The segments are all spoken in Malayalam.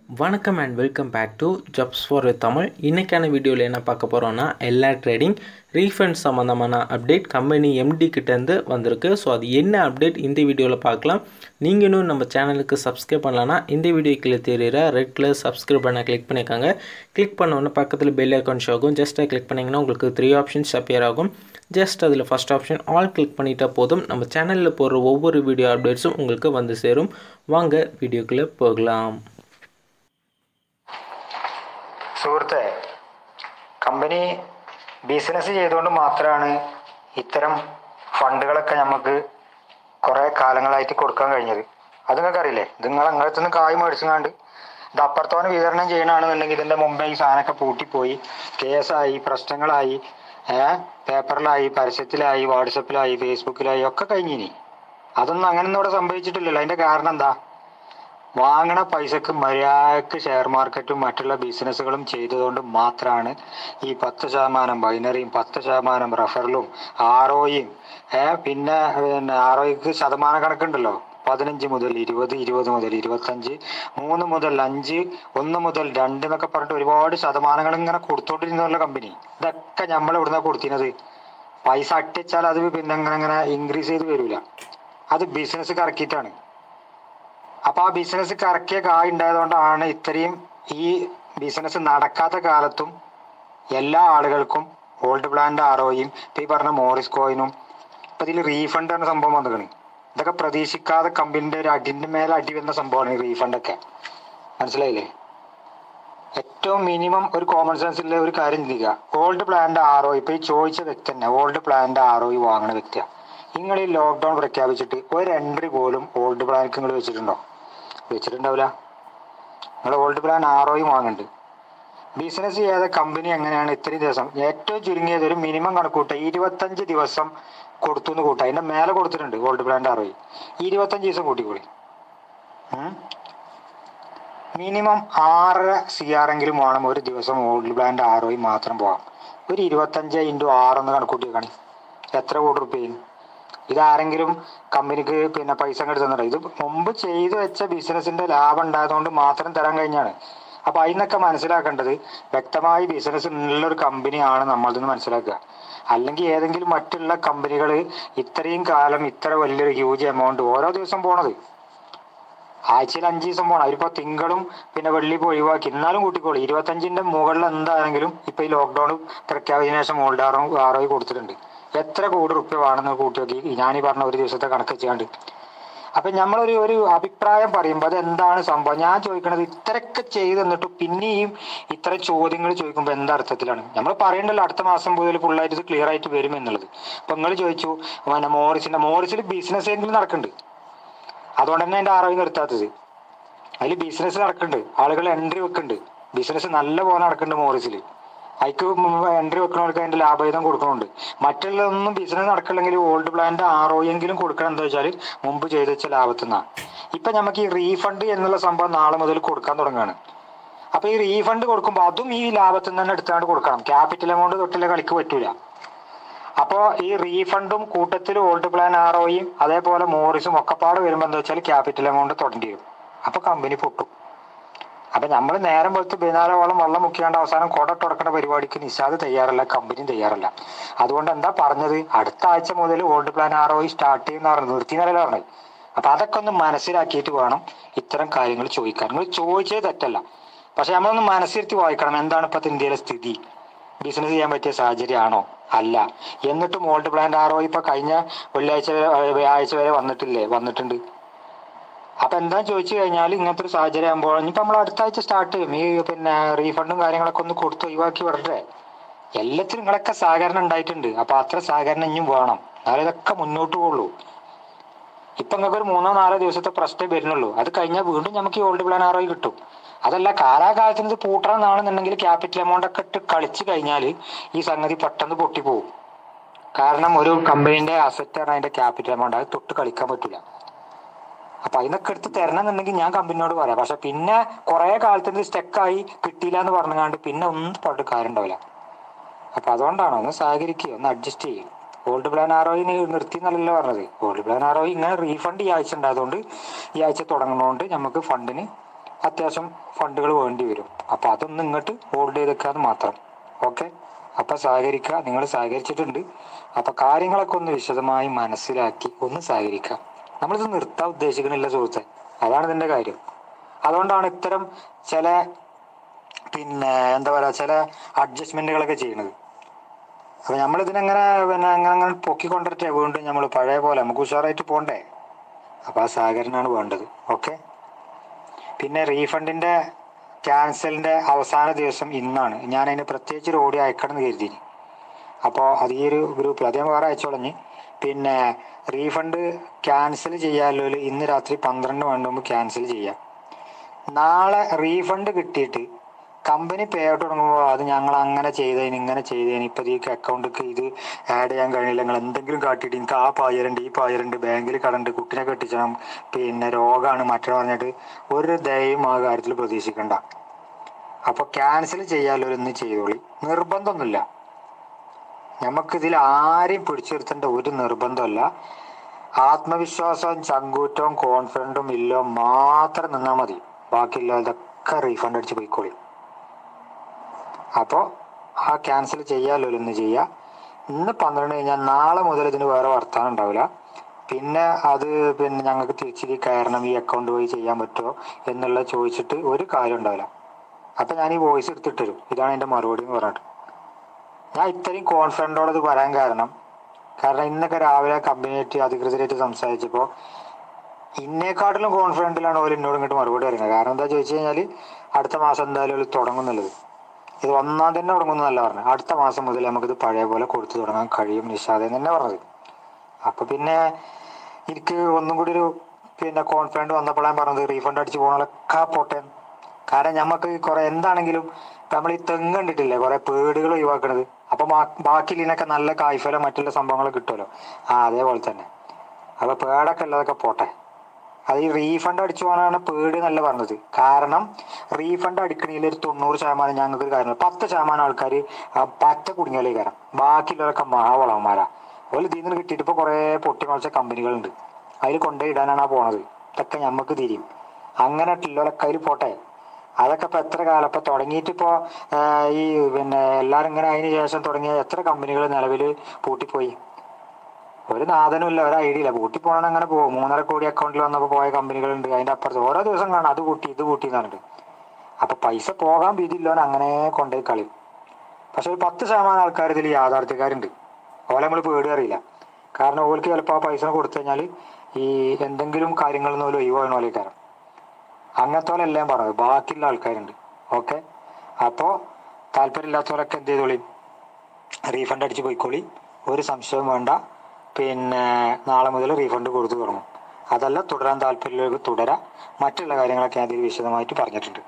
வணக்கம் and welcome back to jobs for Tamil இன்றைக்கான வீடியோவில் என்ன பார்க்க போகிறோன்னா எல்லா ட்ரேடிங் ரீஃபண்ட் சம்மந்தமான அப்டேட் கம்பெனி எம்டி கிட்டேருந்து வந்திருக்கு ஸோ அது என்ன அப்டேட் இந்த வீடியோவில் பார்க்கலாம் நீங்கள் இன்னும் நம்ம சேனலுக்கு சப்ஸ்கிரைப் பண்ணலன்னா இந்த வீடியோ கீழே தெரியுற ரெட் கலர் சப்ஸ்கிரைப் பண்ண கிளிக் பண்ணிக்கோங்க கிளிக் பண்ணோன்னே பக்கத்தில் பெல் ஐக்கான் ஷோ ஆகும் ஜஸ்ட் கிளிக் பண்ணிங்கன்னா உங்களுக்கு த்ரீ ஆப்ஷன்ஸ் அப்பியர் ஆகும் ஜஸ்ட் அதில் ஃபஸ்ட் ஆப்ஷன் ஆல் கிளிக் பண்ணிட்டா போதும் நம்ம சேனலில் போடுற ஒவ்வொரு வீடியோ அப்டேட்ஸும் உங்களுக்கு வந்து சேரும் வாங்க வீடியோக்குள்ளே போகலாம் സുഹൃത്തെ കമ്പനി ബിസിനസ് ചെയ്തുകൊണ്ട് മാത്രമാണ് ഇത്തരം ഫണ്ടുകളൊക്കെ നമുക്ക് കുറേ കാലങ്ങളായിട്ട് കൊടുക്കാൻ കഴിഞ്ഞത് അത് നിങ്ങൾക്ക് അറിയില്ലേ ഇത് നിങ്ങൾ അങ്ങനത്തെ നിന്ന് കായ് മേടിച്ചങ്ങാണ്ട് ഇത് അപ്പുറത്തോനെ വിതരണം ചെയ്യണമെന്നുണ്ടെങ്കിൽ ഇതിൻ്റെ മുമ്പേ ഈ സാധനമൊക്കെ പൂട്ടിപ്പോയി കേസായി പ്രശ്നങ്ങളായി ഏഹ് പേപ്പറിലായി പരസ്യത്തിലായി വാട്സപ്പിലായി ഫേസ്ബുക്കിലായി ഒക്കെ കഴിഞ്ഞിനി അതൊന്നും അങ്ങനെയൊന്നും ഇവിടെ സംഭവിച്ചിട്ടില്ലല്ലോ അതിൻ്റെ കാരണം എന്താ വാങ്ങണ പൈസക്ക് മര്യാദക്ക് ഷെയർ മാർക്കറ്റും മറ്റുള്ള ബിസിനസ്സുകളും ചെയ്തതുകൊണ്ട് മാത്രമാണ് ഈ പത്ത് ശതമാനം ബൈനറിയും പത്ത് ശതമാനം റഫറലും ആറോയും ഏ പിന്നെ പിന്നെ ആറോയ്ക്ക് ശതമാന കണക്കുണ്ടല്ലോ പതിനഞ്ച് മുതൽ ഇരുപത് ഇരുപത് മുതൽ ഇരുപത്തഞ്ച് മൂന്ന് മുതൽ അഞ്ച് ഒന്ന് മുതൽ രണ്ട് എന്നൊക്കെ പറഞ്ഞിട്ട് ഒരുപാട് ശതമാനങ്ങൾ ഇങ്ങനെ കൊടുത്തോണ്ടിരുന്നുള്ള കമ്പനി ഇതൊക്കെ നമ്മൾ ഇവിടുന്ന് കൊടുത്തിരുന്നത് പൈസ അട്ടിച്ചാൽ അത് പിന്നെ അങ്ങനെ അങ്ങനെ ഇൻക്രീസ് ചെയ്ത് വരില്ല അത് ബിസിനസ് കറക്കിയിട്ടാണ് അപ്പൊ ആ ബിസിനസ് കറക്കിയ കായ് ഉണ്ടായതുകൊണ്ടാണ് ഇത്രയും ഈ ബിസിനസ് നടക്കാത്ത കാലത്തും എല്ലാ ആളുകൾക്കും ഓൾഡ് പ്ലാന്റ് ആറോയും ഇപ്പൊ ഈ പറഞ്ഞ മോറിസ് കോയിനും ഇപ്പൊ ഇതിൽ റീഫണ്ട് എന്ന സംഭവം വന്നിക്കണ് ഇതൊക്കെ പ്രതീക്ഷിക്കാതെ കമ്പനിന്റെ ഒരു അടിന്റെ മേലെ അടി വരുന്ന സംഭവമാണ് ഈ റീഫണ്ട് ഒക്കെ മനസ്സിലായില്ലേ ഏറ്റവും മിനിമം ഒരു കോമൺ സെൻസിലെ ഒരു കാര്യം ചിന്തിക്കുക ഓൾഡ് പ്ലാന്റ് ആറോ ഇപ്പൊ ഈ ചോദിച്ച വ്യക്തി തന്നെ ഓൾഡ് പ്ലാന്റ് ആറോ വാങ്ങുന്ന വ്യക്തിയാണ് നിങ്ങൾ ഈ ലോക്ക്ഡൌൺ പ്രഖ്യാപിച്ചിട്ട് ഒരു എൻട്രി പോലും ഓൾഡ് പ്ലാൻക്ക് നിങ്ങൾ വെച്ചിട്ടുണ്ടോ വെച്ചിട്ടുണ്ടാവില്ല നിങ്ങൾ ഓൾഡ് പ്ലാൻ ആറോയും വാങ്ങുന്നുണ്ട് ബിസിനസ് ചെയ്യാതെ കമ്പനി എങ്ങനെയാണ് ഇത്രയും ദിവസം ഏറ്റവും ചുരുങ്ങിയത് ഒരു മിനിമം കണക്കൂട്ട ഇരുപത്തഞ്ച് ദിവസം കൊടുത്തു എന്ന് കൂട്ടാം അതിന്റെ മേലെ കൊടുത്തിട്ടുണ്ട് ഓൾഡ് പ്ലാന്റ് ആറോയി ഇരുപത്തഞ്ച് ദിവസം കൂട്ടിക്കൂടി മിനിമം ആറര സി ആർ എങ്കിലും വേണം ഒരു ദിവസം ഓൾഡ് പ്ലാന്റ് ആറോയി മാത്രം പോകാം ഒരു ഇരുപത്തഞ്ച് ഇൻറ്റു ആറൊന്ന് കണക്കൂട്ടി കാണി എത്ര കോടി റുപ്യ ഇതാരെങ്കിലും കമ്പനിക്ക് പിന്നെ പൈസ അങ്ങോട്ട് തന്നിട്ട് ഇത് മുമ്പ് ചെയ്തു വെച്ച ബിസിനസിന്റെ ലാഭം ഉണ്ടായതുകൊണ്ട് മാത്രം തരാൻ കഴിഞ്ഞാണ് അപ്പൊ അതിനൊക്കെ മനസ്സിലാക്കേണ്ടത് വ്യക്തമായി ബിസിനസ് ഉള്ള ഒരു കമ്പനിയാണ് നമ്മളതെന്ന് മനസ്സിലാക്കുക അല്ലെങ്കിൽ ഏതെങ്കിലും മറ്റുള്ള കമ്പനികൾ ഇത്രയും കാലം ഇത്ര വലിയൊരു ഹ്യൂജ് എമൗണ്ട് ഓരോ ദിവസം പോണത് ആഴ്ചയിൽ അഞ്ച് ദിവസം പോകണം അവരിപ്പോ തിങ്കളും പിന്നെ വെള്ളി ഇപ്പൊ ഒഴിവാക്കി എന്നാലും കൂട്ടിക്കോളൂ ഇരുപത്തഞ്ചിന്റെ മുകളിൽ എന്താണെങ്കിലും ഇപ്പൊ ഈ ലോക്ക്ഡൌൺ പ്രഖ്യാപിച്ചതിനു ശേഷം ഓൾഡ് ആറോ ആറോ കൊടുത്തിട്ടുണ്ട് എത്ര കോടി റുപ്യ വേണമെന്ന് കൂട്ടി നോക്കി ഞാൻ ഈ പറഞ്ഞ ഒരു ദിവസത്തെ കണക്ക് വെച്ചാണ്ട് അപ്പൊ നമ്മളൊരു ഒരു അഭിപ്രായം പറയുമ്പോൾ അത് എന്താണ് സംഭവം ഞാൻ ചോദിക്കണത് ഇത്രയൊക്കെ ചെയ്ത് എന്നിട്ട് പിന്നെയും ഇത്ര ചോദ്യങ്ങൾ ചോദിക്കുമ്പോൾ എന്താ അർത്ഥത്തിലാണ് നമ്മൾ പറയണ്ടല്ലോ അടുത്ത മാസം മുതൽ ഫുള്ളായിട്ട് ഇത് ക്ലിയർ ആയിട്ട് വരും എന്നുള്ളത് അപ്പൊ നിങ്ങൾ ചോദിച്ചു പിന്നെ മോറിസിന്റെ മോറിസിൽ ബിസിനസ് എങ്കിലും നടക്കുന്നുണ്ട് അതുകൊണ്ട് തന്നെ അതിന്റെ ആറവി നിർത്താത്തത് അതിൽ ബിസിനസ് നടക്കുന്നുണ്ട് ആളുകൾ എൻട്രി വെക്കുന്നുണ്ട് ബിസിനസ് നല്ല പോലെ നടക്കുന്നുണ്ട് മോറിസിൽ അതിക്ക് എൻട്രി വെക്കണവർക്ക് അതിന്റെ ലാഭവിധം കൊടുക്കണുണ്ട് മറ്റുള്ളതൊന്നും ബിസിനസ് നടക്കില്ലെങ്കിൽ ഓൾഡ് പ്ലാന്റ് ആറോയെങ്കിലും കൊടുക്കണം എന്താ വെച്ചാൽ മുമ്പ് ചെയ്ത് വെച്ച ലാഭത്തിൽ നിന്നാണ് ഇപ്പൊ നമുക്ക് ഈ റീഫണ്ട് എന്നുള്ള സംഭവം നാളെ മുതൽ കൊടുക്കാൻ തുടങ്ങുകയാണ് അപ്പൊ ഈ റീഫണ്ട് കൊടുക്കുമ്പോൾ അതും ഈ ലാഭത്തിൽ നിന്ന് തന്നെ എടുത്താണ്ട് കൊടുക്കണം ക്യാപിറ്റൽ എമൗണ്ട് തൊട്ടുള്ള കളിക്ക് പറ്റൂല അപ്പോൾ ഈ റീഫണ്ടും കൂട്ടത്തിൽ ഓൾഡ് പ്ലാൻ ആറോയും അതേപോലെ മോറിസും ഒക്കെ പാടെ വരുമ്പോൾ എന്താ വെച്ചാൽ ക്യാപിറ്റൽ എമൗണ്ട് തുടങ്ങി വരും അപ്പൊ കമ്പനി പൊട്ടും അപ്പൊ നമ്മൾ നേരം പോലത്തെ പതിനാലോളം വെള്ളം മുക്കിയാണ്ട് അവസാനം കൊട തുടക്കുന്ന പരിപാടിക്ക് നിഷാദ് തയ്യാറല്ല കമ്പനിയും തയ്യാറല്ല അതുകൊണ്ട് എന്താ പറഞ്ഞത് അടുത്ത ആഴ്ച മുതൽ ഓൾഡ് പ്ലാൻ ആറോയി സ്റ്റാർട്ട് ചെയ്യുന്ന പറഞ്ഞു നിർത്തി എന്നല്ല പറഞ്ഞത് അപ്പൊ അതൊക്കെ ഒന്ന് മനസ്സിലാക്കിയിട്ട് വേണം ഇത്തരം കാര്യങ്ങൾ ചോദിക്കാൻ നിങ്ങൾ ചോദിച്ചത് തെറ്റല്ല പക്ഷെ നമ്മളൊന്ന് മനസ്സിരുത്തി വായിക്കണം എന്താണ് ഇപ്പോഴത്തെ ഇന്ത്യയിലെ സ്ഥിതി ബിസിനസ് ചെയ്യാൻ പറ്റിയ സാഹചര്യമാണോ അല്ല എന്നിട്ടും ഓൾഡ് പ്ലാന്റ് ആറോ ഇപ്പൊ കഴിഞ്ഞ വെള്ളിയാഴ്ച വ്യാഴാഴ്ച വരെ വന്നിട്ടില്ലേ വന്നിട്ടുണ്ട് അപ്പൊ എന്താ ചോദിച്ചു കഴിഞ്ഞാൽ ഇങ്ങനത്തെ ഒരു സാഹചര്യം ആകുമ്പോൾ ഇനിയിപ്പോ നമ്മൾ അടുത്ത ആഴ്ച സ്റ്റാർട്ട് ചെയ്യും ഈ പിന്നെ റീഫണ്ടും കാര്യങ്ങളൊക്കെ ഒന്ന് കൊടുത്ത് ഒഴിവാക്കി വിടട്ടെ എല്ലാത്തിനും നിങ്ങളൊക്കെ സഹകരണം ഉണ്ടായിട്ടുണ്ട് അപ്പൊ അത്ര സഹകരണം ഇനിയും വേണം എന്നാലേ ഇതൊക്കെ മുന്നോട്ട് പോകുള്ളൂ ഇപ്പൊ നിങ്ങൾക്ക് ഒരു മൂന്നോ നാലോ ദിവസത്തെ പ്രശ്നം വരുന്നുള്ളൂ അത് കഴിഞ്ഞാൽ വീണ്ടും നമുക്ക് ഈ ഓൾഡ് പ്ലാൻ ആറോ കിട്ടും അതല്ല കാലാകാലത്തിന് ഇത് പൂട്ടണമെന്നാണെന്നുണ്ടെങ്കിൽ ക്യാപിറ്റൽ എമൗണ്ട് ഒക്കെ ഇട്ട് കളിച്ചു കഴിഞ്ഞാൽ ഈ സംഗതി പെട്ടെന്ന് പൊട്ടിപ്പോവും കാരണം ഒരു കമ്പനീന്റെ അസറ്റ് ആണ് അതിന്റെ ക്യാപിറ്റൽ എമൗണ്ട് അത് തൊട്ട് കളിക്കാൻ പറ്റില്ല അപ്പൊ അതിനൊക്കെ എടുത്ത് തരണം എന്നുണ്ടെങ്കിൽ ഞാൻ കമ്പനിയോട് പറയാം പക്ഷെ പിന്നെ കുറെ കാലത്തിന് സ്റ്റെക്കായി കിട്ടിയില്ല എന്ന് പറഞ്ഞാണ്ട് പിന്നെ ഒന്നും പറഞ്ഞിട്ട് കാര്യം ഉണ്ടാവില്ല അപ്പൊ അതുകൊണ്ടാണ് ഒന്ന് സഹകരിക്കുക ഒന്ന് അഡ്ജസ്റ്റ് ചെയ്യും ഓൾഡ് പ്ലാൻ ആറോയിന് നിർത്തി എന്നല്ലല്ലോ പറഞ്ഞത് ഓൾഡ് പ്ലാൻ ആറോയി ഇങ്ങനെ റീഫണ്ട് ഈ ആഴ്ച ഉണ്ടായതുകൊണ്ട് ഈ ആഴ്ച തുടങ്ങുന്നതുകൊണ്ട് നമുക്ക് ഫണ്ടിന് അത്യാവശ്യം ഫണ്ടുകൾ വേണ്ടി വരും അപ്പോൾ അതൊന്ന് ഇങ്ങോട്ട് ഹോൾഡ് ചെയ്തേക്കാന്ന് മാത്രം ഓക്കെ അപ്പോൾ സഹകരിക്കുക നിങ്ങൾ സഹകരിച്ചിട്ടുണ്ട് അപ്പോൾ കാര്യങ്ങളൊക്കെ ഒന്ന് വിശദമായി മനസ്സിലാക്കി ഒന്ന് സഹകരിക്കുക നമ്മളിത് നിർത്താൻ ഉദ്ദേശിക്കണില്ല സുഹൃത്തെ അതാണ് ഇതിൻ്റെ കാര്യം അതുകൊണ്ടാണ് ഇത്തരം ചില പിന്നെ എന്താ പറയുക ചില അഡ്ജസ്റ്റ്മെൻറ്റുകളൊക്കെ ചെയ്യുന്നത് അപ്പോൾ നമ്മളിതിനെങ്ങനെ പിന്നെ അങ്ങനെ അങ്ങനെ പൊക്കിക്കൊണ്ടിട്ടേ വീണ്ടും നമ്മൾ പഴയ പോലെ നമുക്ക് ഉഷാറായിട്ട് പോകണ്ടേ അപ്പോൾ ആ സഹകരണമാണ് വേണ്ടത് ഓക്കെ പിന്നെ റീഫണ്ടിൻ്റെ ക്യാൻസലിൻ്റെ അവസാന ദിവസം ഇന്നാണ് ഞാൻ അതിന് പ്രത്യേകിച്ച് ഒരു ഓഡിയോ അയക്കണം എന്ന് കരുതി അപ്പോൾ അത് ഈ ഒരു ഗ്രൂപ്പിൽ അത് ഞാൻ വേറെ അയച്ചോളഞ്ഞ് പിന്നെ റീഫണ്ട് ക്യാൻസൽ ചെയ്യാമല്ലോ ഇന്ന് രാത്രി പന്ത്രണ്ട് മണി മുമ്പ് ക്യാൻസൽ ചെയ്യാം നാളെ റീഫണ്ട് കിട്ടിയിട്ട് കമ്പനി പേ ഔട്ട് തുടങ്ങുമ്പോൾ അത് ഞങ്ങൾ അങ്ങനെ ചെയ്തതിന് ഇങ്ങനെ ചെയ്തതിന് ഇപ്പം ഈ അക്കൗണ്ടിക്ക് ഇത് ആഡ് ചെയ്യാൻ കഴിയില്ല നിങ്ങൾ എന്തെങ്കിലും കാട്ടിയിട്ട് എനിക്ക് ആ പായലുണ്ട് ഈ പായലുണ്ട് ബാങ്കിൽ കടണ്ട് കുട്ടിനെ കെട്ടിച്ചണം പിന്നെ രോഗമാണ് മറ്റേ പറഞ്ഞിട്ട് ഒരു ദയവും ആ കാര്യത്തിൽ പ്രതീക്ഷിക്കണ്ട അപ്പോൾ ക്യാൻസൽ ചെയ്യാമല്ലോ എന്ന് ചെയ്തോളി നിർബന്ധമൊന്നുമില്ല നമുക്കിതിൽ ആരെയും പിടിച്ചു നിർത്തേണ്ട ഒരു നിർബന്ധമല്ല ആത്മവിശ്വാസവും ചങ്കൂറ്റവും കോൺഫിഡൻറ്റും ഇല്ലോ മാത്രം നിന്നാൽ മതി ബാക്കിയുള്ളതൊക്കെ റീഫണ്ട് അടിച്ച് പോയിക്കോളി അപ്പോൾ ആ ക്യാൻസൽ ചെയ്യാമല്ലോ ഇന്ന് ചെയ്യുക ഇന്ന് പന്ത്രണ്ട് കഴിഞ്ഞാൽ നാളെ മുതൽ ഇതിന് വേറെ വർത്താനം ഉണ്ടാവില്ല പിന്നെ അത് പിന്നെ ഞങ്ങൾക്ക് തിരിച്ചിരി കയറണം ഈ അക്കൗണ്ട് വഴി ചെയ്യാൻ പറ്റുമോ എന്നുള്ളത് ചോദിച്ചിട്ട് ഒരു കാര്യം ഉണ്ടാവില്ല അപ്പം ഞാൻ ഈ വോയിസ് എടുത്തിട്ട് തരും ഇതാണ് എൻ്റെ മറുപടി എന്ന് പറഞ്ഞിട്ട് ഞാൻ ഇത്രയും കോൺഫിഡൻറ്റോടെ ഇത് പറയാൻ കാരണം കാരണം ഇന്നൊക്കെ രാവിലെ കമ്പനിയായിട്ട് അധികൃതരായിട്ട് സംസാരിച്ചപ്പോൾ ഇന്നേക്കാട്ടിലും കോൺഫിഡൻറ്റിലാണ് ഓല് എന്നോട് ഇങ്ങോട്ട് മറുപടി പറയുന്നത് കാരണം എന്താ ചോദിച്ചു കഴിഞ്ഞാൽ അടുത്ത മാസം എന്തായാലും ഓല് തുടങ്ങുന്നുള്ളത് ഇത് ഒന്നാം തന്നെ തുടങ്ങുന്നതല്ല പറഞ്ഞത് അടുത്ത മാസം മുതൽ നമുക്കിത് പഴയ പോലെ കൊടുത്തു തുടങ്ങാൻ കഴിയും നിഷാദ എന്ന് തന്നെ പറഞ്ഞത് അപ്പോൾ പിന്നെ എനിക്ക് ഒന്നും കൂടി ഒരു പിന്നെ കോൺഫിഡൻറ്റ് വന്നപ്പോഴാണ് പറഞ്ഞത് റീഫണ്ട് അടിച്ച് പോകണമൊക്കെ പോട്ടെ കാരണം നമുക്ക് കുറെ എന്താണെങ്കിലും നമ്മൾ ഈ തെങ്ങ് കണ്ടിട്ടില്ലേ കുറെ പേടുകൾ ഒഴിവാക്കണത് അപ്പൊ ബാക്കിയിലൊക്കെ നല്ല കായ്ഫലം മറ്റുള്ള സംഭവങ്ങൾ കിട്ടുമല്ലോ ആ അതേപോലെ തന്നെ അപ്പൊ പേടൊക്കെ ഉള്ളതൊക്കെ പോട്ടെ അത് ഈ റീഫണ്ട് അടിച്ചു പോകാനാണ് പേട് നല്ല പറഞ്ഞത് കാരണം റീഫണ്ട് അടിക്കണതിൽ ഒരു തൊണ്ണൂറ് ശതമാനം ഞങ്ങൾക്ക് ഒരു കാര്യം പത്ത് ശതമാനം ആൾക്കാർ പറ്റ കുടുങ്ങിയാലേ കയറാം ബാക്കിയുള്ളവരൊക്കെ മഹാവളവന്മാരാ അതുപോലെ ഇതിൽ നിന്ന് കിട്ടിയിട്ട് ഇപ്പോൾ കുറേ പൊട്ടി മുളച്ച കമ്പനികളുണ്ട് അതിൽ കൊണ്ടുപോയി ഇടാനാണ് ആ പോണത് ഇതൊക്കെ നമുക്ക് തിരിയും അങ്ങനെ ഉള്ളവരൊക്കെ അതിൽ പോട്ടെ അതൊക്കെ ഇപ്പൊ എത്ര കാലം ഇപ്പൊ തുടങ്ങിയിട്ട് ഇപ്പോ ഈ പിന്നെ എല്ലാരും ഇങ്ങനെ അതിന് ശേഷം തുടങ്ങിയ എത്ര കമ്പനികൾ നിലവിൽ പൂട്ടിപ്പോയി ഒരു നാഥനും ഇല്ല ഒരു ഐഡിയ ഇല്ല പൂട്ടി പോകണം അങ്ങനെ പോകും മൂന്നര കോടി അക്കൗണ്ടിൽ വന്നപ്പോൾ പോയ കമ്പനികളുണ്ട് അതിന്റെ അപ്പുറത്ത് ഓരോ ദിവസം കാണാം അത് കൂട്ടി ഇത് കൂട്ടി എന്ന് പറഞ്ഞിട്ട് അപ്പൊ പൈസ പോകാൻ വീതിയില്ലോൻ അങ്ങനെ കൊണ്ടുപോയി കളയും പക്ഷെ ഒരു പത്ത് ശതമാനം ആൾക്കാർ ഇതിൽ യാഥാർത്ഥ്യക്കാരുണ്ട് ഓലെ നമ്മൾ പേടി അറിയില്ല കാരണം ഓൾക്ക് ചിലപ്പോൾ ആ പൈസ കൊടുത്തു കഴിഞ്ഞാൽ ഈ എന്തെങ്കിലും കാര്യങ്ങളിൽ നിന്ന് പോലും ഒഴിവാകണ പോലെ കാരണം അങ്ങനത്തെ പോലെ എല്ലാം പറഞ്ഞത് ബാക്കിയുള്ള ആൾക്കാരുണ്ട് ഓക്കെ അപ്പോൾ താല്പര്യമില്ലാത്തവരൊക്കെ എന്ത് ചെയ്തോളി റീഫണ്ട് അടിച്ച് പോയിക്കോളി ഒരു സംശയവും വേണ്ട പിന്നെ നാളെ മുതൽ റീഫണ്ട് കൊടുത്തു തുടങ്ങും അതല്ല തുടരാൻ താല്പര്യമുള്ളവർക്ക് തുടരാം മറ്റുള്ള കാര്യങ്ങളൊക്കെ അതിൽ വിശദമായിട്ട് പറഞ്ഞിട്ടുണ്ട്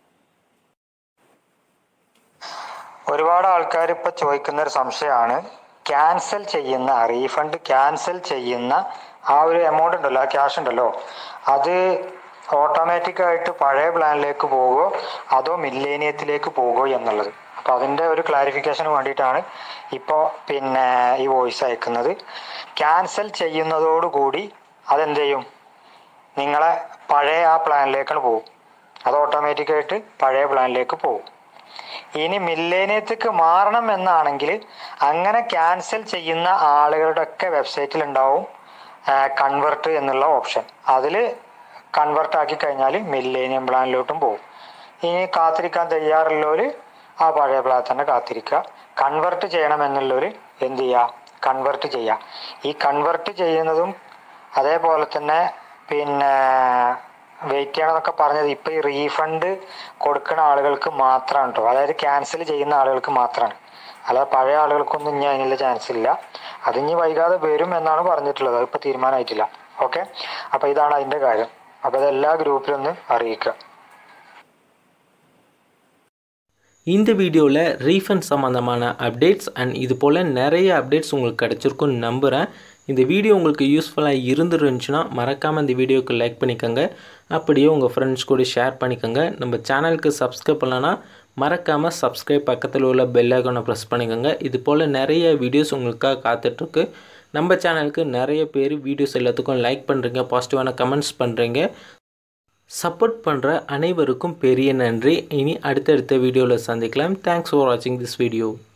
ഒരുപാട് ആൾക്കാർ ഇപ്പൊ ചോദിക്കുന്ന ഒരു സംശയമാണ് ക്യാൻസൽ ചെയ്യുന്ന റീഫണ്ട് ക്യാൻസൽ ചെയ്യുന്ന ആ ഒരു എമൗണ്ട് ഉണ്ടല്ലോ ആ ക്യാഷ് ഉണ്ടല്ലോ അത് ഓട്ടോമാറ്റിക് ആയിട്ട് പഴയ പ്ലാനിലേക്ക് പോകുമോ അതോ മില്ലേനിയത്തിലേക്ക് പോകുമോ എന്നുള്ളത് അപ്പൊ അതിന്റെ ഒരു ക്ലാരിഫിക്കേഷന് വേണ്ടിയിട്ടാണ് ഇപ്പോൾ പിന്നെ ഈ വോയിസ് അയക്കുന്നത് ക്യാൻസൽ ചെയ്യുന്നതോടുകൂടി അതെന്ത് ചെയ്യും നിങ്ങളെ പഴയ ആ പ്ലാനിലേക്കാണ് പോകും അത് ഓട്ടോമാറ്റിക് ആയിട്ട് പഴയ പ്ലാനിലേക്ക് പോകും ഇനി മില്ലേനിയത്തേക്ക് മാറണം എന്നാണെങ്കിൽ അങ്ങനെ ക്യാൻസൽ ചെയ്യുന്ന ആളുകളുടെ ഒക്കെ വെബ്സൈറ്റിൽ ഉണ്ടാവും കൺവെർട്ട് എന്നുള്ള ഓപ്ഷൻ അതിൽ കൺവെർട്ട് ആക്കി കഴിഞ്ഞാൽ മില്ലേനിയം പ്ലാനിലോട്ടും പോകും ഇനി കാത്തിരിക്കാൻ തയ്യാറുള്ളവർ ആ പഴയ പ്ലാൻ തന്നെ കാത്തിരിക്കുക കൺവെർട്ട് ചെയ്യണമെന്നുള്ളവർ എന്ത് ചെയ്യുക കൺവെർട്ട് ചെയ്യുക ഈ കൺവെർട്ട് ചെയ്യുന്നതും അതേപോലെ തന്നെ പിന്നെ വെയിറ്റ് ചെയ്യണമെന്നൊക്കെ പറഞ്ഞത് ഇപ്പൊ ഈ റീഫണ്ട് കൊടുക്കുന്ന ആളുകൾക്ക് മാത്രമാണ് കേട്ടോ അതായത് ക്യാൻസൽ ചെയ്യുന്ന ആളുകൾക്ക് മാത്രമാണ് അല്ലാതെ പഴയ ആളുകൾക്കൊന്നും ഇനി അതിനുള്ള ചാൻസ് ഇല്ല അത് ഇനി വൈകാതെ വരും എന്നാണ് പറഞ്ഞിട്ടുള്ളത് അതിപ്പോൾ തീരുമാനമായിട്ടില്ല ഓക്കെ അപ്പോൾ ഇതാണ് അതിൻ്റെ കാര്യം അപ്പോൾ അത് എല്ലാ ഗ്രൂപ്പിലും ഒന്ന് അറിയിക്കുക இந்த வீடியோவில் ரீஃபண்ட் சம்மந்தமான அப்டேட்ஸ் அண்ட் இது போல் நிறைய அப்டேட்ஸ் உங்களுக்கு கிடச்சிருக்குன்னு நம்புகிறேன் இந்த வீடியோ உங்களுக்கு யூஸ்ஃபுல்லாக இருந்துருந்துச்சுன்னா மறக்காமல் இந்த வீடியோக்கு லைக் பண்ணிக்கோங்க அப்படியே உங்கள் ஃப்ரெண்ட்ஸ் கூட ஷேர் பண்ணிக்கோங்க நம்ம சேனலுக்கு சப்ஸ்கிரைப் பண்ணலன்னா மறக்காமல் சப்ஸ்கிரைப் பக்கத்தில் உள்ள பெல் ஐக்கானை ப்ரெஸ் பண்ணிக்கோங்க இது போல் நிறைய வீடியோஸ் உங்களுக்காக காத்துட்ருக்கு நம்ம சேனலுக்கு நிறைய பேர் வீடியோஸ் எல்லாத்துக்கும் லைக் பண்ணுறீங்க பாசிட்டிவான கமெண்ட்ஸ் பண்ணுறீங்க சப்போர்ட் பண்ணுற அனைவருக்கும் பெரிய நன்றி இனி அடுத்தடுத்த வீடியோவில் சந்திக்கலாம் தேங்க்ஸ் ஃபார் வாட்சிங் திஸ் வீடியோ